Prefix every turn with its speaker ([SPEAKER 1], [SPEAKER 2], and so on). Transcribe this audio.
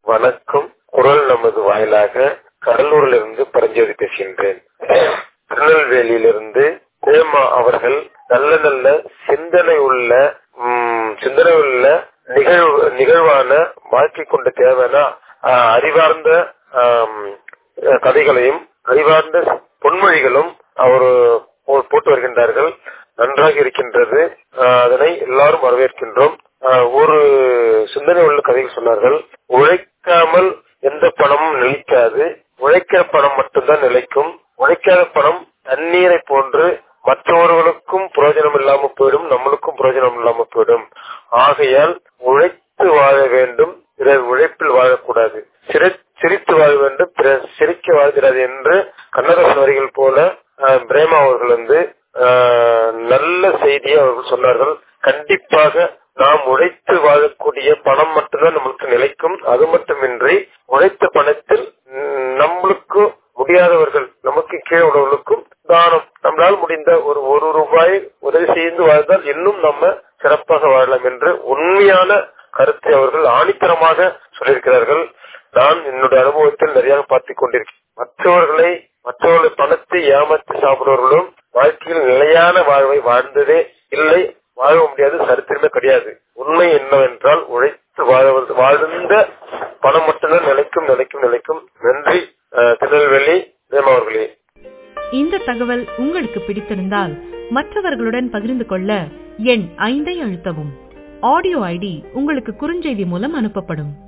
[SPEAKER 1] வணக்கம் குரல் நமது வாயிலாக கடலூரிலிருந்து பரஞ்சோதி பேசுகின்றேன் திருநெல்வேலியிலிருந்து தேமா அவர்கள் நல்ல நல்ல சிந்தனை உள்ள ம், சிந்தனை உள்ள நிகழ்வு நிகழ்வான வாழ்க்கை கொண்ட தேவையான ஆஹ், அறிவார்ந்த ஆம், அஹ், கதைகளையும் அறிவார்ந்த பொன்மொழிகளும் அவர் போ- போட்டு வருகின்றார்கள் நன்றாக இருக்கின்றது ஆஹ், அதனை எல்லாரும் வரவேற்கின்றோம் ஆஹ், ஒரு சிந்தனை உள்ள கதைகள் சொன்னார்கள் உழைக்காமல் எந்த பணமும் நிலைக்காது உழைக்கிற பணம் மட்டும்தான் நிலைக்கும் உழைக்காத பணம் தண்ணீரை போன்று மற்றவர்களுக்கும் பிரயோஜனம் இல்லாம போயிடும் நம்மளுக்கும் பிரயோஜனம் இல்லாம போயிடும் ஆகையால் உழைத்து வாழ வேண்டும் பிறர் உழைப்பில் வாழக்கூடாது சிரி- சிரித்து வாழ வேண்டும் பிறர் சிரிக்க வாழ்கிறது என்று கண்ணதாசன் வரிகள் போல ஆஹ், பிரேமா அவர்கள் வந்து ஆஹ், நல்ல செய்தியை அவர்கள் சொன்னார்கள் கண்டிப்பாக நாம் உழைத்து வாழக்கூடிய பணம் மட்டும்தான் நம்மளுக்கு நிலைக்கும் அது மட்டுமின்றி உழைத்த பணத்தில் ம், நம்மளுக்கு முடியாதவர்கள் நமக்கு கீழே உள்ளவர்களுக்கும் தானம் நம்மளால் முடிந்த ஒரு ஒரு ரூபாய் உதவி செய்து வாழ்ந்தால் இன்னும் நம்ம சிறப்பாக வாழலாம் என்று உண்மையான கருத்தை அவர்கள் ஆணித்தரமாக சொல்லியிருக்கிறார்கள் நான் என்னுடைய அனுபவத்தில் நிறைய பார்த்துக் கொண்டிருக்கேன் மற்றவர்களை மற்றவர்கள் பணத்தை ஏமாற்றி சாப்பிடுவர்களும் வாழ்க்கையில் நிலையான வாழ்வை வாழ்ந்ததே இல்லை வாழ முடியாது சரித்திரமே கிடையாது உண்மை என்னவென்றால் உழைத்து வாழ்வது வாழ்ந்த பணம் மட்டும்தான் நிலைக்கும் நிலைக்கும் நிலைக்கும் நன்றி அஹ், திருநெல்வேலி தேமா அவர்களே
[SPEAKER 2] இந்த தகவல் உங்களுக்கு பிடித்திருந்தால் மற்றவர்களுடன் பகிர்ந்து கொள்ள எண் ஐந்தை அழுத்தவும் ஆடியோ ஐடி உங்களுக்கு குறுஞ்செய்தி மூலம் அனுப்பப்படும்